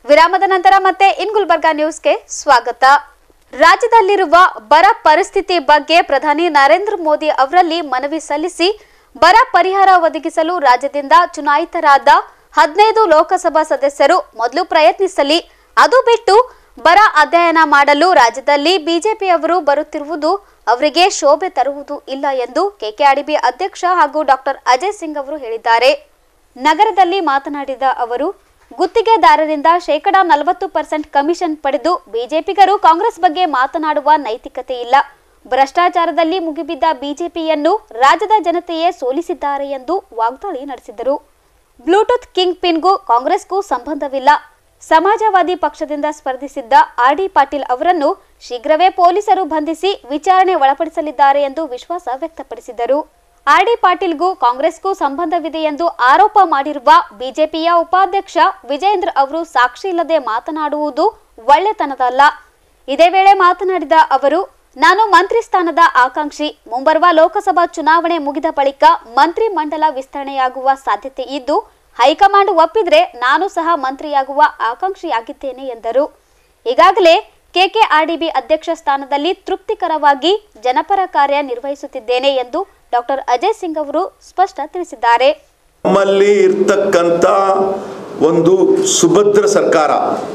ವಿರಾಮದ ನಂತರ ಮತ್ತೆ ಇನ್ ಗುಲ್ಬರ್ಗಾ ನ್ಯೂಸ್ಗೆ ಸ್ವಾಗತ ರಾಜ್ಯದಲ್ಲಿರುವ ಬರ ಪರಿಸ್ಥಿತಿ ಬಗ್ಗೆ ಪ್ರಧಾನಿ ನರೇಂದ್ರ ಮೋದಿ ಅವರಲ್ಲಿ ಮನವಿ ಸಲ್ಲಿಸಿ ಬರ ಪರಿಹಾರ ಒದಗಿಸಲು ರಾಜ್ಯದಿಂದ ಚುನಾಯಿತರಾದ ಹದಿನೈದು ಲೋಕಸಭಾ ಸದಸ್ಯರು ಮೊದಲು ಪ್ರಯತ್ನಿಸಲಿ ಅದು ಬಿಟ್ಟು ಬರ ಅಧ್ಯಯನ ಮಾಡಲು ರಾಜ್ಯದಲ್ಲಿ ಬಿಜೆಪಿಯವರು ಬರುತ್ತಿರುವುದು ಅವರಿಗೆ ಶೋಭೆ ತರುವುದು ಇಲ್ಲ ಎಂದು ಕೆಕೆಆರ್ಡಿಬಿ ಅಧ್ಯಕ್ಷ ಹಾಗೂ ಡಾಕ್ಟರ್ ಅಜಯ್ ಸಿಂಗ್ ಅವರು ಹೇಳಿದ್ದಾರೆ ನಗರದಲ್ಲಿ ಮಾತನಾಡಿದ ಅವರು ಗುತ್ತಿಗೆದಾರರಿಂದ ಶೇಕಡಾ ನಲವತ್ತು ಪರ್ಸೆಂಟ್ ಕಮಿಷನ್ ಪಡೆದು ಬಿಜೆಪಿಗರು ಕಾಂಗ್ರೆಸ್ ಬಗ್ಗೆ ಮಾತನಾಡುವ ನೈತಿಕತೆ ಇಲ್ಲ ಭ್ರಷ್ಟಾಚಾರದಲ್ಲಿ ಮುಗಿಬಿದ್ದ ಬಿಜೆಪಿಯನ್ನು ರಾಜ್ಯದ ಜನತೆಯೇ ಸೋಲಿಸಿದ್ದಾರೆ ಎಂದು ವಾಗ್ದಾಳಿ ನಡೆಸಿದರು ಬ್ಲೂಟೂತ್ ಕಿಂಗ್ ಪಿನ್ಗೂ ಕಾಂಗ್ರೆಸ್ಗೂ ಸಂಬಂಧವಿಲ್ಲ ಸಮಾಜವಾದಿ ಪಕ್ಷದಿಂದ ಸ್ಪರ್ಧಿಸಿದ್ದ ಆರ್ ಡಿ ಪಾಟೀಲ್ ಅವರನ್ನು ಶೀಘ್ರವೇ ಪೊಲೀಸರು ಬಂಧಿಸಿ ವಿಚಾರಣೆ ಒಳಪಡಿಸಲಿದ್ದಾರೆ ಎಂದು ವಿಶ್ವಾಸ ವ್ಯಕ್ತಪಡಿಸಿದರು ಆರ್ ಡಿ ಪಾಟೀಲ್ಗೂ ಕಾಂಗ್ರೆಸ್ಗೂ ಸಂಬಂಧವಿದೆ ಎಂದು ಆರೋಪ ಮಾಡಿರುವ ಬಿಜೆಪಿಯ ಉಪಾಧ್ಯಕ್ಷ ವಿಜೇಂದ್ರ ಅವರು ಸಾಕ್ಷಿ ಇಲ್ಲದೆ ಮಾತನಾಡುವುದು ಒಳ್ಳೆತನದಲ್ಲ ಇದೇ ವೇಳೆ ಮಾತನಾಡಿದ ಅವರು ನಾನು ಮಂತ್ರಿ ಸ್ಥಾನದ ಆಕಾಂಕ್ಷಿ ಮುಂಬರುವ ಲೋಕಸಭಾ ಚುನಾವಣೆ ಮುಗಿದ ಬಳಿಕ ಮಂತ್ರಿ ಮಂಡಲ ವಿಸ್ತರಣೆಯಾಗುವ ಸಾಧ್ಯತೆ ಇದ್ದು ಹೈಕಮಾಂಡ್ ಒಪ್ಪಿದ್ರೆ ನಾನು ಸಹ ಮಂತ್ರಿಯಾಗುವ ಆಕಾಂಕ್ಷಿಯಾಗಿದ್ದೇನೆ ಎಂದರು ಈಗಾಗಲೇ ಕೆಕೆಆರ್ಡಿಬಿ ಅಧ್ಯಕ್ಷ ಸ್ಥಾನದಲ್ಲಿ ತೃಪ್ತಿಕರವಾಗಿ ಜನಪರ ಕಾರ್ಯ ನಿರ್ವಹಿಸುತ್ತಿದ್ದೇನೆ ಎಂದು ಡಾಕ್ಟರ್ ಅಜಯ್ ಸಿಂಗ್ ಅವರು ಸ್ಪಷ್ಟ ತಿಳಿಸಿದ್ದಾರೆ ನಮ್ಮಲ್ಲಿ ಇರ್ತಕ್ಕಂಥ ಒಂದು ಸುಭದ್ರ ಸರ್ಕಾರ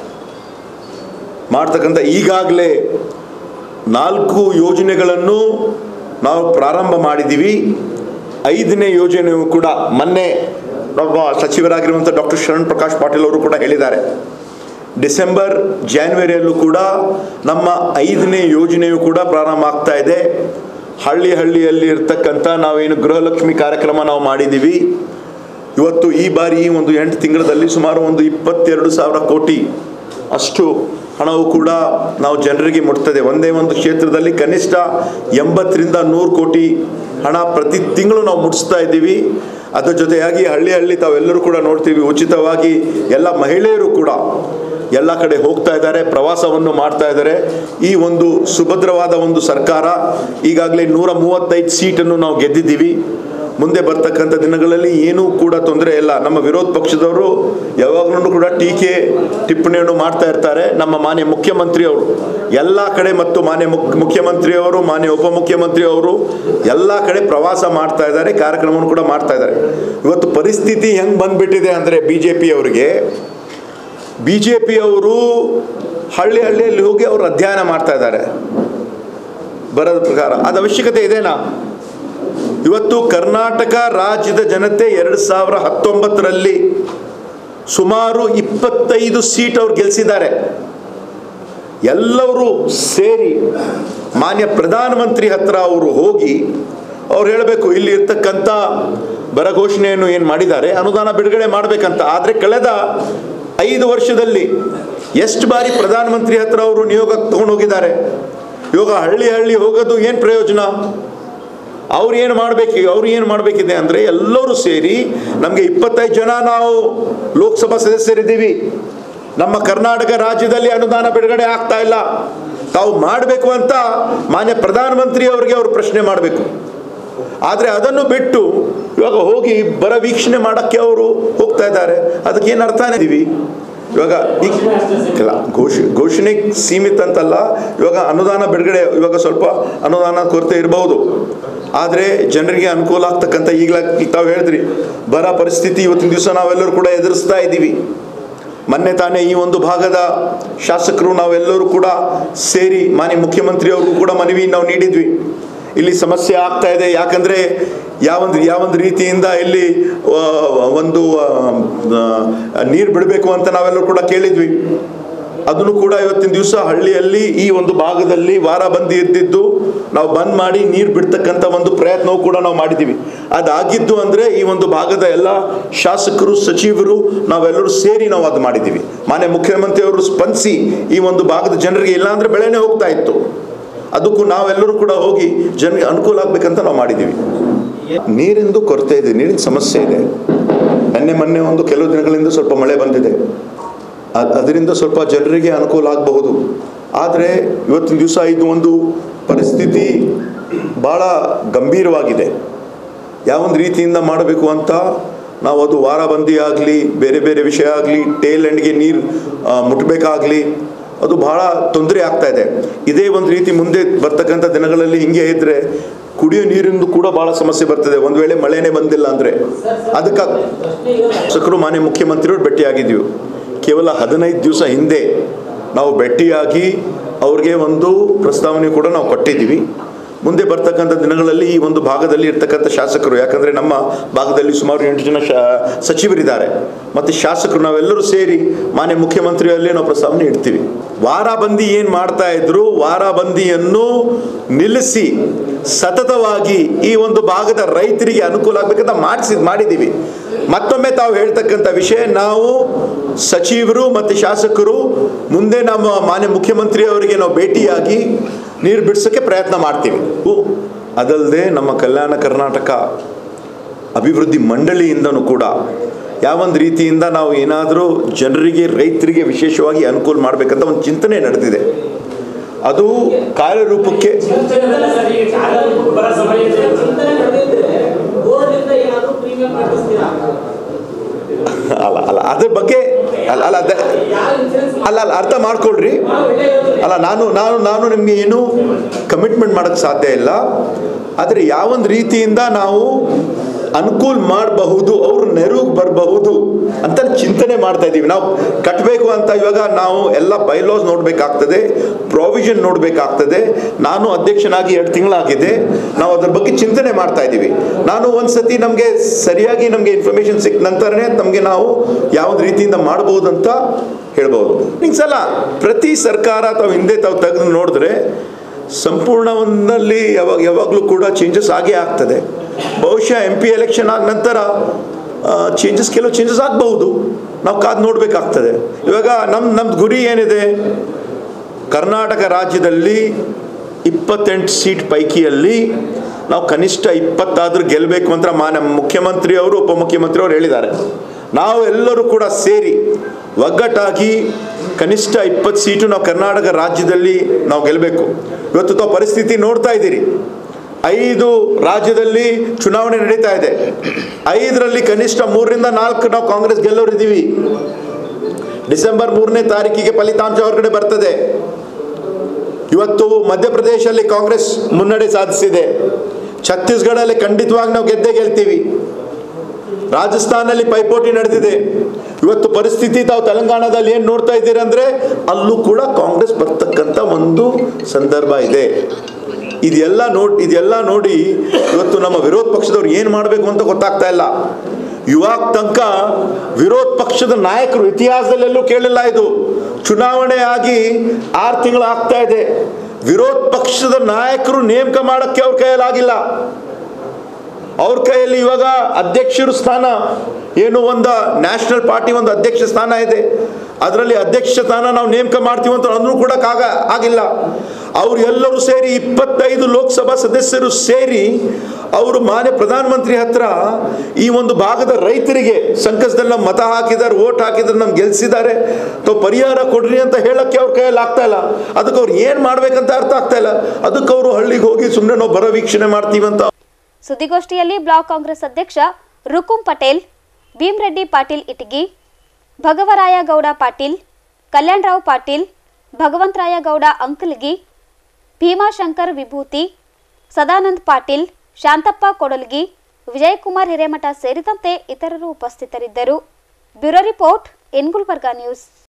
ಮಾಡ್ತಕ್ಕಂಥ ಈಗಾಗಲೇ ನಾಲ್ಕು ಯೋಜನೆಗಳನ್ನು ನಾವು ಪ್ರಾರಂಭ ಮಾಡಿದ್ದೀವಿ ಐದನೇ ಯೋಜನೆಯು ಕೂಡ ಮೊನ್ನೆ ನಮ್ಮ ಸಚಿವರಾಗಿರುವಂಥ ಡಾಕ್ಟರ್ ಶರಣ್ ಪ್ರಕಾಶ್ ಪಾಟೀಲ್ ಅವರು ಕೂಡ ಹೇಳಿದ್ದಾರೆ ಡಿಸೆಂಬರ್ ಜಾನ್ವರಿಯಲ್ಲೂ ಕೂಡ ನಮ್ಮ ಐದನೇ ಯೋಜನೆಯು ಕೂಡ ಪ್ರಾರಂಭ ಆಗ್ತಾ ಇದೆ ಹಳ್ಳಿ ಹಳ್ಳಿಯಲ್ಲಿ ಇರ್ತಕ್ಕಂಥ ನಾವೇನು ಗೃಹಲಕ್ಷ್ಮಿ ಕಾರ್ಯಕ್ರಮ ನಾವು ಮಾಡಿದ್ದೀವಿ ಇವತ್ತು ಈ ಬಾರಿ ಈ ಒಂದು ಎಂಟು ತಿಂಗಳಲ್ಲಿ ಸುಮಾರು ಒಂದು ಇಪ್ಪತ್ತೆರಡು ಸಾವಿರ ಕೋಟಿ ಅಷ್ಟು ಹಣವು ಕೂಡ ನಾವು ಜನರಿಗೆ ಮುಟ್ತದೆ ಒಂದೇ ಒಂದು ಕ್ಷೇತ್ರದಲ್ಲಿ ಕನಿಷ್ಠ ಎಂಬತ್ತರಿಂದ ನೂರು ಕೋಟಿ ಹಣ ಪ್ರತಿ ತಿಂಗಳು ನಾವು ಮುಟ್ಟಿಸ್ತಾ ಇದ್ದೀವಿ ಅದರ ಜೊತೆಯಾಗಿ ಹಳ್ಳಿ ಹಳ್ಳಿ ತಾವೆಲ್ಲರೂ ಕೂಡ ನೋಡ್ತೀವಿ ಉಚಿತವಾಗಿ ಎಲ್ಲ ಮಹಿಳೆಯರು ಕೂಡ ಎಲ್ಲ ಕಡೆ ಹೋಗ್ತಾ ಇದ್ದಾರೆ ಪ್ರವಾಸವನ್ನು ಮಾಡ್ತಾ ಇದ್ದಾರೆ ಈ ಒಂದು ಸುಭದ್ರವಾದ ಒಂದು ಸರ್ಕಾರ ಈಗಾಗಲೇ ನೂರ ಮೂವತ್ತೈದು ಸೀಟನ್ನು ನಾವು ಗೆದ್ದಿದ್ದೀವಿ ಮುಂದೆ ಬರ್ತಕ್ಕಂಥ ದಿನಗಳಲ್ಲಿ ಏನೂ ಕೂಡ ತೊಂದರೆ ಇಲ್ಲ ನಮ್ಮ ವಿರೋಧ ಪಕ್ಷದವರು ಯಾವಾಗಲೂ ಕೂಡ ಟೀಕೆ ಟಿಪ್ಪಣಿಯನ್ನು ಮಾಡ್ತಾ ಇರ್ತಾರೆ ನಮ್ಮ ಮಾನ್ಯ ಮುಖ್ಯಮಂತ್ರಿಯವರು ಎಲ್ಲ ಕಡೆ ಮತ್ತು ಮಾನ್ಯ ಮುಖ್ಯ ಮುಖ್ಯಮಂತ್ರಿಯವರು ಮಾನ್ಯ ಉಪಮುಖ್ಯಮಂತ್ರಿಯವರು ಎಲ್ಲ ಕಡೆ ಪ್ರವಾಸ ಮಾಡ್ತಾ ಇದ್ದಾರೆ ಕಾರ್ಯಕ್ರಮವನ್ನು ಕೂಡ ಮಾಡ್ತಾ ಇದ್ದಾರೆ ಇವತ್ತು ಪರಿಸ್ಥಿತಿ ಹೆಂಗೆ ಬಂದ್ಬಿಟ್ಟಿದೆ ಅಂದರೆ ಬಿ ಜೆ ಪಿಯವರಿಗೆ ಬಿ ಜೆ ಪಿಯವರು ಹಳ್ಳಿ ಹಳ್ಳಿಯಲ್ಲಿ ಹೋಗಿ ಅವರು ಅಧ್ಯಯನ ಮಾಡ್ತಾ ಇದ್ದಾರೆ ಬರದ ಪ್ರಕಾರ ಅದು ಅವಶ್ಯಕತೆ ಇದೆನಾ ಇವತ್ತು ಕರ್ನಾಟಕ ರಾಜ್ಯದ ಜನತೆ ಎರಡು ಸಾವಿರ ಹತ್ತೊಂಬತ್ತರಲ್ಲಿ ಸುಮಾರು ಇಪ್ಪತ್ತೈದು ಸೀಟ್ ಅವ್ರು ಗೆಲ್ಲಿಸಿದ್ದಾರೆ ಎಲ್ಲರೂ ಸೇರಿ ಮಾನ್ಯ ಪ್ರಧಾನಮಂತ್ರಿ ಹತ್ರ ಅವರು ಹೋಗಿ ಅವ್ರು ಹೇಳಬೇಕು ಇಲ್ಲಿ ಇರ್ತಕ್ಕಂಥ ಬರ ಘೋಷಣೆಯನ್ನು ಏನು ಮಾಡಿದ್ದಾರೆ ಅನುದಾನ ಬಿಡುಗಡೆ ಮಾಡಬೇಕಂತ ಆದರೆ ಕಳೆದ ಐದು ವರ್ಷದಲ್ಲಿ ಎಷ್ಟು ಬಾರಿ ಪ್ರಧಾನಮಂತ್ರಿ ಹತ್ರ ಅವರು ನಿಯೋಗ ತಗೊಂಡು ಹೋಗಿದ್ದಾರೆ ಇವಾಗ ಹಳ್ಳಿ ಹಳ್ಳಿ ಹೋಗೋದು ಏನು ಪ್ರಯೋಜನ ಅವ್ರು ಏನು ಮಾಡಬೇಕು ಅವ್ರು ಏನು ಮಾಡಬೇಕಿದೆ ಅಂದರೆ ಎಲ್ಲರೂ ಸೇರಿ ನಮಗೆ ಇಪ್ಪತ್ತೈದು ಜನ ನಾವು ಲೋಕಸಭಾ ಸದಸ್ಯರಿದ್ದೀವಿ ನಮ್ಮ ಕರ್ನಾಟಕ ರಾಜ್ಯದಲ್ಲಿ ಅನುದಾನ ಬಿಡುಗಡೆ ಆಗ್ತಾ ಇಲ್ಲ ತಾವು ಮಾಡಬೇಕು ಅಂತ ಮಾನ್ಯ ಪ್ರಧಾನಮಂತ್ರಿ ಅವರಿಗೆ ಅವರು ಪ್ರಶ್ನೆ ಮಾಡಬೇಕು ಆದರೆ ಅದನ್ನು ಬಿಟ್ಟು ಇವಾಗ ಹೋಗಿ ಬರ ವೀಕ್ಷಣೆ ಮಾಡೋಕ್ಕೆ ಅವರು ಹೋಗ್ತಾ ಇದ್ದಾರೆ ಅದಕ್ಕೆ ಏನು ಅರ್ಥನೇ ಇದೀವಿ ಇವಾಗ ಈಗ ಇಲ್ಲ ಘೋಷ ಘೋಷಣೆ ಸೀಮಿತ ಅಂತಲ್ಲ ಇವಾಗ ಅನುದಾನ ಬಿಡುಗಡೆ ಇವಾಗ ಸ್ವಲ್ಪ ಅನುದಾನ ಕೊರತೆ ಇರಬಹುದು ಆದರೆ ಜನರಿಗೆ ಅನುಕೂಲ ಆಗ್ತಕ್ಕಂಥ ಈಗಲ ಈಗ ತಾವು ಹೇಳಿದ್ರಿ ಬರ ಪರಿಸ್ಥಿತಿ ಇವತ್ತಿನ ದಿವಸ ನಾವೆಲ್ಲರೂ ಕೂಡ ಎದುರಿಸ್ತಾ ಇದ್ದೀವಿ ಮೊನ್ನೆ ತಾನೇ ಈ ಒಂದು ಭಾಗದ ಶಾಸಕರು ನಾವೆಲ್ಲರೂ ಕೂಡ ಸೇರಿ ಮಾನ್ಯ ಮುಖ್ಯಮಂತ್ರಿಯವ್ರಿಗೂ ಕೂಡ ಮನವಿ ನಾವು ನೀಡಿದ್ವಿ ಇಲ್ಲಿ ಸಮಸ್ಯೆ ಆಗ್ತಾ ಇದೆ ಯಾಕಂದರೆ ಯಾವೊಂದು ಯಾವೊಂದು ರೀತಿಯಿಂದ ಇಲ್ಲಿ ಆ, ಒಂದು ನೀರು ಬಿಡಬೇಕು ಅಂತ ನಾವೆಲ್ಲರೂ ಕೂಡ ಕೇಳಿದ್ವಿ ಅದನ್ನು ಕೂಡ ಇವತ್ತಿನ ದಿವಸ ಹಳ್ಳಿಯಲ್ಲಿ ಈ ಒಂದು ಭಾಗದಲ್ಲಿ ವಾರ ಬಂದು ಇದ್ದಿದ್ದು ನಾವು ಬಂದ್ ಮಾಡಿ ನೀರು ಬಿಡ್ತಕ್ಕಂಥ ಒಂದು ಪ್ರಯತ್ನವೂ ಕೂಡ ನಾವು ಮಾಡಿದ್ದೀವಿ ಅದಾಗಿದ್ದು ಅಂದರೆ ಈ ಒಂದು ಭಾಗದ ಎಲ್ಲ ಶಾಸಕರು ಸಚಿವರು ನಾವೆಲ್ಲರೂ ಸೇರಿ ನಾವು ಅದು ಮಾಡಿದ್ದೀವಿ ಮಾನ್ಯ ಮುಖ್ಯಮಂತ್ರಿಯವರು ಸ್ಪಂದಿಸಿ ಈ ಒಂದು ಭಾಗದ ಜನರಿಗೆ ಇಲ್ಲಾಂದ್ರೆ ಬೆಳೆನೇ ಹೋಗ್ತಾ ಇತ್ತು ಅದಕ್ಕೂ ನಾವೆಲ್ಲರೂ ಕೂಡ ಹೋಗಿ ಜನರಿಗೆ ಅನುಕೂಲ ಆಗ್ಬೇಕಂತ ನಾವು ಮಾಡಿದ್ದೀವಿ ನೀರಿಂದು ಕೊರತೆ ಇದೆ ನೀರಿನ ಸಮಸ್ಯೆ ಇದೆ ನಿನ್ನೆ ಮೊನ್ನೆ ಒಂದು ಕೆಲವು ದಿನಗಳಿಂದ ಸ್ವಲ್ಪ ಮಳೆ ಬಂದಿದೆ ಅದ್- ಅದರಿಂದ ಸ್ವಲ್ಪ ಜನರಿಗೆ ಅನುಕೂಲ ಆಗಬಹುದು ಆದರೆ ಇವತ್ತಿನ ದಿವಸ ಇದು ಒಂದು ಪರಿಸ್ಥಿತಿ ಭಾಳ ಗಂಭೀರವಾಗಿದೆ ಯಾವೊಂದು ರೀತಿಯಿಂದ ಮಾಡಬೇಕು ಅಂತ ನಾವು ಅದು ವಾರಬಂದಿ ಆಗಲಿ ಬೇರೆ ಬೇರೆ ವಿಷಯ ಆಗಲಿ ಟೇಲ್ ಎಂಡ್ಗೆ ನೀರು ಮುಟ್ಟಬೇಕಾಗಲಿ ಅದು ಬಹಳ ತೊಂದರೆ ಆಗ್ತಾ ಇದೆ ಇದೇ ಒಂದು ರೀತಿ ಮುಂದೆ ಬರ್ತಕ್ಕಂಥ ದಿನಗಳಲ್ಲಿ ಹಿಂಗೆ ಇದ್ದರೆ ಕುಡಿಯೋ ನೀರಿಂದು ಕೂಡ ಬಹಳ ಸಮಸ್ಯೆ ಬರ್ತದೆ ಒಂದು ವೇಳೆ ಮಳೆನೇ ಬಂದಿಲ್ಲ ಅಂದರೆ ಅದಕ್ಕೆ ಶಾಸಕರು ಮಾನ್ಯ ಮುಖ್ಯಮಂತ್ರಿಯವರು ಭೇಟಿಯಾಗಿದ್ದೀವಿ ಕೇವಲ ಹದಿನೈದು ದಿವಸ ಹಿಂದೆ ನಾವು ಭೇಟಿಯಾಗಿ ಅವ್ರಿಗೆ ಒಂದು ಪ್ರಸ್ತಾವನೆ ಕೂಡ ನಾವು ಕೊಟ್ಟಿದ್ದೀವಿ ಮುಂದೆ ಬರ್ತಕ್ಕಂಥ ದಿನಗಳಲ್ಲಿ ಈ ಒಂದು ಭಾಗದಲ್ಲಿ ಇರ್ತಕ್ಕಂಥ ಶಾಸಕರು ಯಾಕಂದರೆ ನಮ್ಮ ಭಾಗದಲ್ಲಿ ಸುಮಾರು ಎಂಟು ಜನ ಶಾ ಸಚಿವರಿದ್ದಾರೆ ಮತ್ತು ಶಾಸಕರು ನಾವೆಲ್ಲರೂ ಸೇರಿ ಮಾನ್ಯ ಮುಖ್ಯಮಂತ್ರಿಯಲ್ಲೇ ನಾವು ಪ್ರಸ್ತಾವನೆ ಇಡ್ತೀವಿ ವಾರಬಂದಿ ಏನು ಮಾಡ್ತಾ ಇದ್ರು ವಾರಬಂದಿಯನ್ನು ನಿಲ್ಲಿಸಿ ಸತತವಾಗಿ ಈ ಒಂದು ಭಾಗದ ರೈತರಿಗೆ ಅನುಕೂಲ ಆಗಬೇಕಂತ ಮಾಡಿಸಿ ಮಾಡಿದ್ದೀವಿ ಮತ್ತೊಮ್ಮೆ ತಾವು ಹೇಳ್ತಕ್ಕಂಥ ವಿಷಯ ನಾವು ಸಚಿವರು ಮತ್ತು ಶಾಸಕರು ಮುಂದೆ ನಮ್ಮ ಮಾನ್ಯ ಮುಖ್ಯಮಂತ್ರಿ ಅವರಿಗೆ ನಾವು ಭೇಟಿಯಾಗಿ ನೀರು ಬಿಡಿಸೋಕ್ಕೆ ಪ್ರಯತ್ನ ಮಾಡ್ತೀವಿ ಉ- ಅದಲ್ಲದೆ ನಮ್ಮ ಕಲ್ಯಾಣ ಕರ್ನಾಟಕ ಅಭಿವೃದ್ಧಿ ಮಂಡಳಿಯಿಂದನೂ ಕೂಡ ಯಾವೊಂದು ರೀತಿಯಿಂದ ನಾವು ಏನಾದರೂ ಜನರಿಗೆ ರೈತರಿಗೆ ವಿಶೇಷವಾಗಿ ಅನುಕೂಲ ಮಾಡಬೇಕಂತ ಒಂದು ಚಿಂತನೆ ನಡೆದಿದೆ ಅದು ಕಾರ್ಯರೂಪಕ್ಕೆ ಚಿಂತನೆದಲ್ಲ ಸರ್ ಈ ಕಾರ್ಯಕ್ರಮಕ್ಕೆ ಬರೋ ಸಮಯದಲ್ಲಿ ಚಿಂತನೆ ನಡೆದಿದ್ರೆ ಬೋರ್ಡ್ನಿಂದ ಏನಾದ್ರು ಪ್ರೀಮಿಯಂ ಕಟ್ಟಿಸ್ತೀರಾ ಅಲ್ಲ ಅಲ್ಲ ಅದ್ರ ಬಗ್ಗೆ ಅಲ್ಲ ಅಲ್ಲ ಅದ ಯಾರು ಇನ್ಸೂರೆನ್ಸ್ ಅಲ್ಲ ಅಲ್ಲ ಅರ್ಥ ಮಾಡ್ಕೊಳ್ರಿ ಒಳ್ಳೆ ಯೋಜನೆ ಅಲ್ಲ ನಾನು ನಾನು ನಾನು ನಿಮಗೆ ಏನು ಕಮಿಟ್ಮೆಂಟ್ ಮಾಡೋಕ್ಕೆ ಸಾಧ್ಯ ಇಲ್ಲ ಆದರೆ ಯಾವೊಂದು ರೀತಿಯಿಂದ ನಾವು ಅನುಕೂಲ ಮಾಡಬಹುದು ಅವರು ನೆರವು ಬರಬಹುದು ಅಂತ ಚಿಂತನೆ ಮಾಡ್ತಾ ಇದ್ದೀವಿ ನಾವು ಕಟ್ಟಬೇಕು ಅಂತ ಇವಾಗ ನಾವು ಎಲ್ಲ ಬೈಲಾಸ್ ನೋಡಬೇಕಾಗ್ತದೆ ಪ್ರಾವಿಷನ್ ನೋಡಬೇಕಾಗ್ತದೆ ನಾನು ಅಧ್ಯಕ್ಷನಾಗಿ ಎರಡು ತಿಂಗಳಾಗಿದೆ ನಾವು ಅದ್ರ ಬಗ್ಗೆ ಚಿಂತನೆ ಮಾಡ್ತಾ ಇದ್ದೀವಿ ನಾನು ಒಂದ್ಸತಿ ನಮಗೆ ಸರಿಯಾಗಿ ನಮಗೆ ಇನ್ಫಾರ್ಮೇಷನ್ ಸಿಕ್ಕ ನಂತರನೇ ನಮಗೆ ನಾವು ಯಾವ್ದು ರೀತಿಯಿಂದ ಮಾಡ್ಬೋದು ಅಂತ ಹೇಳ್ಬೋದು ಈ ಸಲ ಪ್ರತಿ ಸರ್ಕಾರ ತಾವು ಹಿಂದೆ ತಾವು ತೆಗೆದು ನೋಡಿದ್ರೆ ಸಂಪೂರ್ಣವನ್ನಲ್ಲಿ ಯಾವಾಗ ಯಾವಾಗಲೂ ಕೂಡ ಚೇಂಜಸ್ ಆಗೇ ಆಗ್ತದೆ ಬಹುಶಃ ಎಂ ಪಿ ಎಲೆಕ್ಷನ್ ಆದ ನಂತರ ಚೇಂಜಸ್ ಕೆಲವು ಚೇಂಜಸ್ ಆಗಬಹುದು ನಾವು ಕಾದು ನೋಡಬೇಕಾಗ್ತದೆ ಇವಾಗ ನಮ್ಮ ನಮ್ದು ಗುರಿ ಏನಿದೆ ಕರ್ನಾಟಕ ರಾಜ್ಯದಲ್ಲಿ ಇಪ್ಪತ್ತೆಂಟು ಸೀಟ್ ಪೈಕಿಯಲ್ಲಿ ನಾವು ಕನಿಷ್ಠ ಇಪ್ಪತ್ತಾದರೂ ಗೆಲ್ಲಬೇಕು ಅಂತ ಮಾನ್ಯ ಮುಖ್ಯಮಂತ್ರಿ ಅವರು ಉಪಮುಖ್ಯಮಂತ್ರಿ ಅವರು ಹೇಳಿದ್ದಾರೆ ನಾವು ಎಲ್ಲರೂ ಕೂಡ ಸೇರಿ ಒಗ್ಗಟ್ಟಾಗಿ ಕನಿಷ್ಠ ಇಪ್ಪತ್ತು ಸೀಟು ನಾವು ಕರ್ನಾಟಕ ರಾಜ್ಯದಲ್ಲಿ ನಾವು ಗೆಲ್ಲಬೇಕು ಇವತ್ತು ತಾವು ಪರಿಸ್ಥಿತಿ ನೋಡ್ತಾ ಇದ್ದೀರಿ ಐದು ರಾಜ್ಯದಲ್ಲಿ ಚುನಾವಣೆ ನಡೀತಾ ಇದೆ ಐದರಲ್ಲಿ ಕನಿಷ್ಠ ಮೂರರಿಂದ ನಾಲ್ಕು ನಾವು ಕಾಂಗ್ರೆಸ್ ಗೆಲ್ಲೋರಿದ್ದೀವಿ ಡಿಸೆಂಬರ್ ಮೂರನೇ ತಾರೀಕಿಗೆ ಫಲಿತಾಂಶ ಹೊರಗಡೆ ಬರ್ತದೆ ಇವತ್ತು ಮಧ್ಯಪ್ರದೇಶಲ್ಲಿ ಕಾಂಗ್ರೆಸ್ ಮುನ್ನಡೆ ಸಾಧಿಸಿದೆ ಛತ್ತೀಸ್ಗಢಲ್ಲಿ ಖಂಡಿತವಾಗಿ ನಾವು ಗೆದ್ದೇ ಗೆಲ್ತೀವಿ ರಾಜಸ್ಥಾನಲ್ಲಿ ಪೈಪೋಟಿ ನಡೆದಿದೆ ಇವತ್ತು ಪರಿಸ್ಥಿತಿ ತಾವು ತೆಲಂಗಾಣದಲ್ಲಿ ಏನು ನೋಡ್ತಾ ಇದ್ದೀರಂದ್ರೆ ಅಲ್ಲೂ ಕೂಡ ಕಾಂಗ್ರೆಸ್ ಬರ್ತಕ್ಕಂಥ ಒಂದು ಸಂದರ್ಭ ಇದೆ ಇದೆಲ್ಲ ನೋಡಿ ಇದೆಲ್ಲ ನೋಡಿ ಇವತ್ತು ನಮ್ಮ ವಿರೋಧ ಪಕ್ಷದವ್ರು ಏನು ಮಾಡಬೇಕು ಅಂತ ಗೊತ್ತಾಗ್ತಾ ಇಲ್ಲ ಇವಾಗ ತನಕ ವಿರೋಧ ಪಕ್ಷದ ನಾಯಕರು ಇತಿಹಾಸದಲ್ಲೆಲ್ಲೂ ಕೇಳಿಲ್ಲ ಇದು ಚುನಾವಣೆ ಆಗಿ ಆರು ತಿಂಗಳು ಆಗ್ತಾ ಇದೆ ವಿರೋಧ ಪಕ್ಷದ ನಾಯಕರು ನೇಮಕ ಮಾಡೋಕ್ಕೆ ಅವ್ರ ಕೈಯಲ್ಲಾಗಿಲ್ಲ ಅವ್ರ ಕೈಯಲ್ಲಿ ಇವಾಗ ಅಧ್ಯಕ್ಷರ ಸ್ಥಾನ ಏನು ಒಂದು ನ್ಯಾಷನಲ್ ಪಾರ್ಟಿ ಒಂದು ಅಧ್ಯಕ್ಷ ಸ್ಥಾನ ಇದೆ ಅದರಲ್ಲಿ ಅಧ್ಯಕ್ಷ ಸ್ಥಾನ ನಾವು ನೇಮಕ ಮಾಡ್ತೀವಿ ಅಂತ ಅಂದ್ರೂ ಕೂಡ ಆಗ ಆಗಿಲ್ಲ ಅವ್ರು ಎಲ್ಲರೂ ಸೇರಿ ಇಪ್ಪತ್ತೈದು ಲೋಕಸಭಾ ಸದಸ್ಯರು ಸೇರಿ ಅವರು ಮಾನ್ಯ ಪ್ರಧಾನಮಂತ್ರಿ ಹತ್ರ ಈ ಒಂದು ಭಾಗದ ರೈತರಿಗೆ ಸಂಕಷ್ಟದಲ್ಲಿ ನಾವು ಮತ ಹಾಕಿದ್ದಾರೆ ಓಟ್ ಹಾಕಿದ್ರೆ ನಮ್ಗೆ ಗೆಲ್ಸಿದ್ದಾರೆ ತಾವು ಪರಿಹಾರ ಕೊಡ್ರಿ ಅಂತ ಹೇಳಕ್ಕೆ ಅವ್ರ ಕೈಯಲ್ಲಿ ಆಗ್ತಾ ಇಲ್ಲ ಅದಕ್ಕೆ ಅವ್ರು ಏನು ಮಾಡ್ಬೇಕಂತ ಅರ್ಥ ಆಗ್ತಾ ಇಲ್ಲ ಅದಕ್ಕೆ ಅವರು ಹಳ್ಳಿಗೆ ಹೋಗಿ ಸುಮ್ಮನೆ ನಾವು ಬರೋ ವೀಕ್ಷಣೆ ಮಾಡ್ತೀವಿ ಅಂತ ಸುದ್ದಿಗೋಷ್ಠಿಯಲ್ಲಿ ಬ್ಲಾಕ್ ಕಾಂಗ್ರೆಸ್ ಅಧ್ಯಕ್ಷ ರುಕುಂ ಪಟೇಲ್ ಭೀಮ್ರೆಡ್ಡಿ ಪಾಟೀಲ್ ಇಟಗಿ ಭಗವರಾಯ ಗೌಡ ಪಾಟೀಲ್ ಕಲ್ಯಾಣರಾವ್ ಪಾಟೀಲ್ ಭಗವಂತರಾಯ ಗೌಡ ಅಂಕಲ್ಗಿ ಭೀಮಾಶಂಕರ್ ವಿಭೂತಿ ಸದಾನಂದ್ ಪಾಟೀಲ್ ಶಾಂತಪ್ಪ ಕೊಡಲ್ಗಿ ವಿಜಯಕುಮಾರ್ ಹಿರೇಮಠ ಸೇರಿದಂತೆ ಇತರರು ಉಪಸ್ಥಿತರಿದ್ದರು bureau report in Gulbarga news